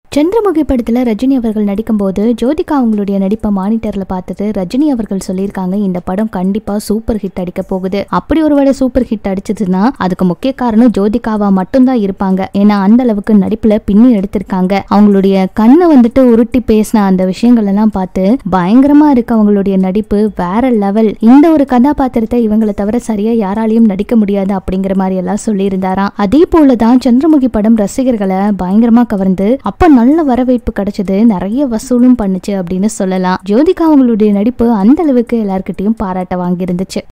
சந்திரமுகி படத்துல ரஜினி அவர்கள் நடிக்கும்போது ஜோதிகா அவங்களுடைய நடிப்பை மானிட்டர்ல பார்த்துட்டு ரஜினி அவர்கள் சொல்லியிருக்காங்க இந்த படம் கண்டிப்பா சூப்பர் ஹிட் அடிக்க போகுது அப்படி ஒருவேளை சூப்பர் ஹிட் அடிச்சதுன்னா அதுக்கு முக்கிய காரணம் ஜோதிகாவா மட்டும்தான் இருப்பாங்க ஏன்னா அந்த அளவுக்கு நடிப்புல பின்னி எடுத்திருக்காங்க அவங்களுடைய கண்ணை வந்துட்டு உருட்டி பேசின அந்த விஷயங்கள் எல்லாம் பார்த்து பயங்கரமா இருக்கு அவங்களுடைய நடிப்பு வேற லெவல் இந்த ஒரு கதாபாத்திரத்தை இவங்களை தவிர சரியா யாராலையும் நடிக்க முடியாது அப்படிங்கிற மாதிரி எல்லாம் சொல்லியிருந்தாராம் அதே போலதான் சந்திரமுகி படம் ரசிகர்களை பயங்கரமா கவர்ந்து அப்ப நல்ல வரவேற்பு கிடைச்சது நிறைய வசூலும் பண்ணுச்சு அப்படின்னு சொல்லலாம் ஜோதிகா அவங்களுடைய நடிப்பு அந்த அளவுக்கு எல்லார்கிட்டயும் பாராட்ட வாங்கியிருந்துச்சு